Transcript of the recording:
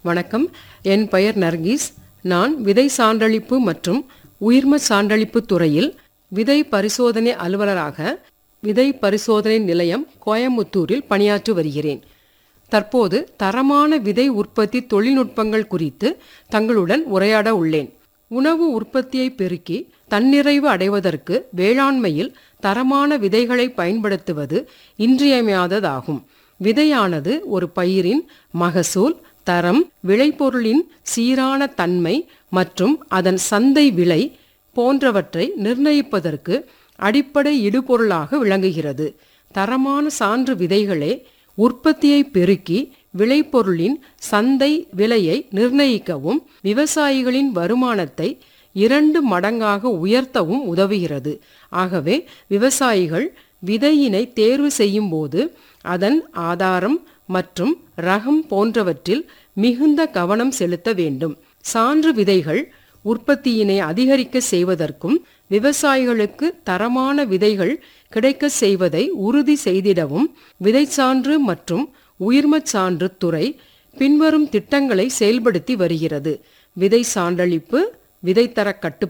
வணக்கம் என் பெயர் நர்கீஸ் நான் விதை சான்றளிப்பு மற்றும் உயிர்ம சான்றளிப்பு துறையில் விதை பரிசோதனை அலுவலராக விதை பரிசோதனை நிலையம் கோயமுத்தூரில் பணியாற்றி வருகிறேன் தற்போது தரமான விதை உற்பத்தி தொழில்நுட்பங்கள் குறித்து தங்களுடன் உரையாட உள்ளேன் உணவு உற்பத்தியை பெருக்கி தன்னிறைவு அடைவதற்கு வேளாண்மையில் தரமான விதைகளை பயன்படுத்துவது இன்றியமையாததாகும் விதையானது ஒரு பயிரின் மகசூல் தரம் விளைபொருளின் சீரான தன்மை மற்றும் அதன் சந்தை விலை போன்றவற்றை நிர்ணயிப்பதற்கு அடிப்படை இடுபொருளாக விளங்குகிறது தரமான சான்று விதைகளே உற்பத்தியை பெருக்கி விளைபொருளின் சந்தை விலையை நிர்ணயிக்கவும் விவசாயிகளின் வருமானத்தை இரண்டு மடங்காக உயர்த்தவும் உதவுகிறது ஆகவே விவசாயிகள் விதையினை தேர்வு செய்யும் போது அதன் ஆதாரம் மற்றும் ரகம் போன்றவற்றில் மிகுந்த கவனம் செலுத்த வேண்டும் சான்று விதைகள் உற்பத்தியினை அதிகரிக்க செய்வதற்கும் விவசாயிகளுக்கு தரமான விதைகள் கிடைக்க செய்வதை உறுதி செய்திடவும் விதைச்சான்று மற்றும் உயிர்மச் சான்று துறை பின்வரும் திட்டங்களை செயல்படுத்தி வருகிறது விதை சான்றளிப்பு விதைத்தர கட்டுப்பாடு